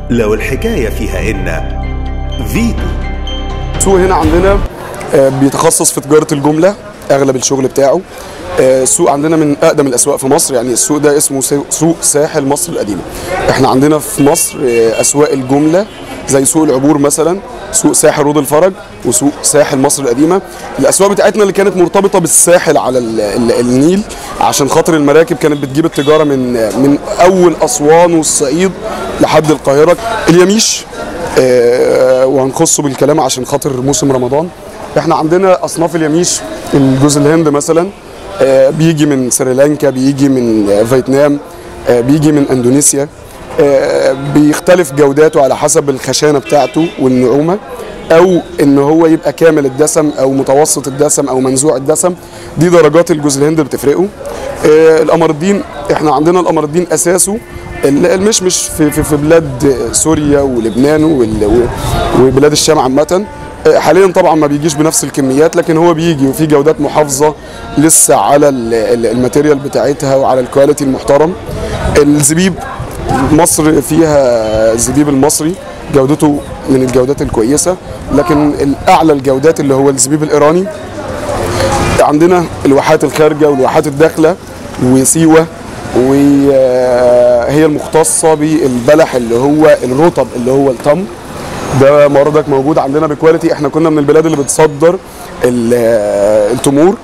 لو الحكاية فيها إن فيتو السوق هنا عندنا آه، بيتخصص في تجارة الجملة أغلب الشغل بتاعه آه، السوق عندنا من أقدم الأسواق في مصر يعني السوق ده اسمه سو- سوق ساحل مصر القديمة احنا عندنا في مصر آه، أسواق الجملة زي سوق العبور مثلا سوق ساحل رود الفرج وسوق ساحل مصر القديمة الأسواق بتاعتنا اللي كانت مرتبطة بالساحل على ال- ال- النيل عشان خاطر المراكب كانت بتجيب التجارة من من أول أسوان والصعيد لحد القاهرة اليميش آه، وهنخصه بالكلام عشان خاطر موسم رمضان احنا عندنا اصناف اليميش الجوز الهند مثلا آه، بيجي من سريلانكا بيجي من آه، فيتنام آه، بيجي من اندونيسيا آه، بيختلف جوداته على حسب الخشانه بتاعته والنعومه او ان هو يبقى كامل الدسم او متوسط الدسم او منزوع الدسم دي درجات الجوز الهند بتفرقه آه، القمر الدين احنا عندنا القمر الدين اساسه ال- المشمش في في في بلاد سوريا ولبنان وال- و- وبلاد الشام عامه آه، حاليا طبعا ما بيجيش بنفس الكميات لكن هو بيجي وفي جودات محافظه لسه على ال- ال- الماتيريال بتاعتها وعلى الكواليتي المحترم الزبيب مصر فيها الزبيب المصري جودته من الجودات الكويسه لكن الاعلى الجودات اللي هو الزبيب الايراني عندنا الواحات الخارجه والواحات الداخله وسيوه وهي المختصه بالبلح اللي هو الرطب اللي هو التمر ده مردك موجود عندنا بكواليتي احنا كنا من البلاد اللي بتصدر ال- التمور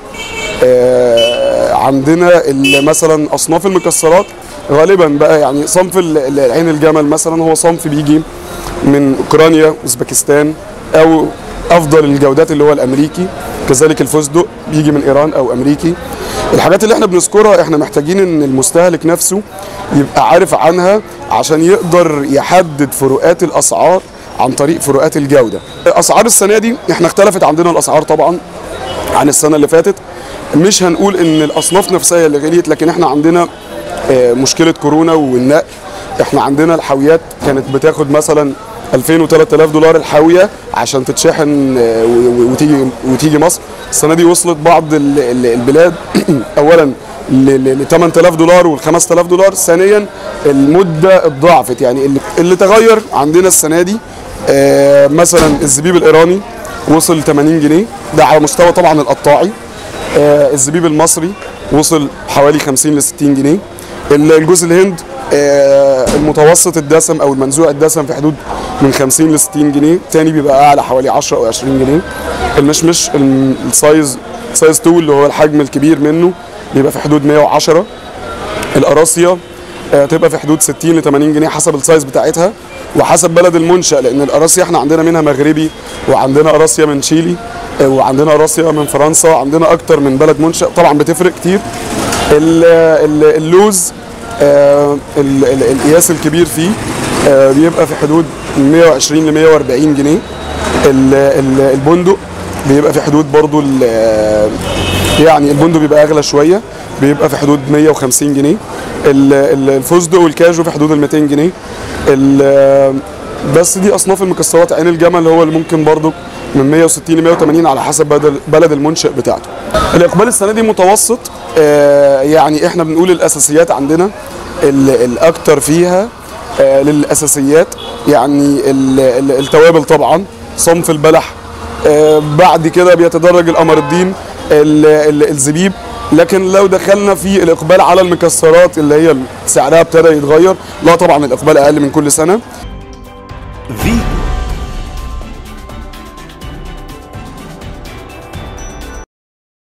آه، عندنا ال- مثلا اصناف المكسرات غالبا بقى يعني صنف ال- ال- عين الجمل مثلا هو صنف بيجي من اوكرانيا اوزبكستان او افضل الجودات اللي هو الامريكي كذلك الفستق بيجي من ايران او امريكي الحاجات اللي احنا بنذكرها احنا محتاجين ان المستهلك نفسه يبقى عارف عنها عشان يقدر يحدد فروقات الاسعار عن طريق فروقات الجوده اسعار السنه دي احنا اختلفت عندنا الاسعار طبعا عن السنه اللي فاتت مش هنقول ان الاصناف نفسها هي اللي غليت لكن احنا عندنا آه، مشكله كورونا والنقل احنا عندنا الحاويات كانت بتاخد مثلا 2000 و3000 دولار الحاويه عشان تتشحن آه، و- و- وتيجي وتيجي مصر السنه دي وصلت بعض ال- ال- البلاد اولا ل 8000 دولار وال 5000 دولار ثانيا المده اتضاعفت يعني اللي, اللي تغير عندنا السنه دي آه، مثلا الزبيب الايراني وصل 80 جنيه ده على مستوى طبعا القطاعي آه، الزبيب المصري وصل حوالي 50 ل 60 جنيه ال- الجوز الهند آه، المتوسط الدسم او المنزوع الدسم في حدود من 50 ل 60 جنيه تاني بيبقى اعلى حوالي 10 او 20 جنيه المشمش الم- السايز سايز 2 اللي هو الحجم الكبير منه بيبقى في حدود 110 القراصية آه، تبقى في حدود 60 ل 80 جنيه حسب السايز بتاعتها وحسب بلد المنشأ لأن القراصية احنا عندنا منها مغربي وعندنا قراصية من تشيلي آه، وعندنا قراصية من فرنسا عندنا أكتر من بلد منشأ طبعا بتفرق كتير ال- ال- اللوز آه، ال- ال- القياس الكبير فيه آه، بيبقى في حدود 120 ل 140 جنيه ال- ال- البندق بيبقى في حدود برضو ال- يعني البندق بيبقى اغلى شويه بيبقى في حدود 150 جنيه ال- ال- الفستق والكاجو في حدود ال 200 جنيه ال- بس دي اصناف المكسرات عين الجمل هو اللي ممكن برضو من 160 ل 180 على حسب بلد بلد المنشأ بتاعته الاقبال السنه دي متوسط آه، يعني احنا بنقول الاساسيات عندنا ال- الاكتر فيها آه، للاساسيات يعني ال- ال- التوابل طبعا صنف البلح آه، بعد كده بيتدرج القمر الدين ال- ال- الزبيب لكن لو دخلنا في الاقبال على المكسرات اللي هي سعرها ابتدى يتغير لا طبعا الاقبال اقل من كل سنه فيتو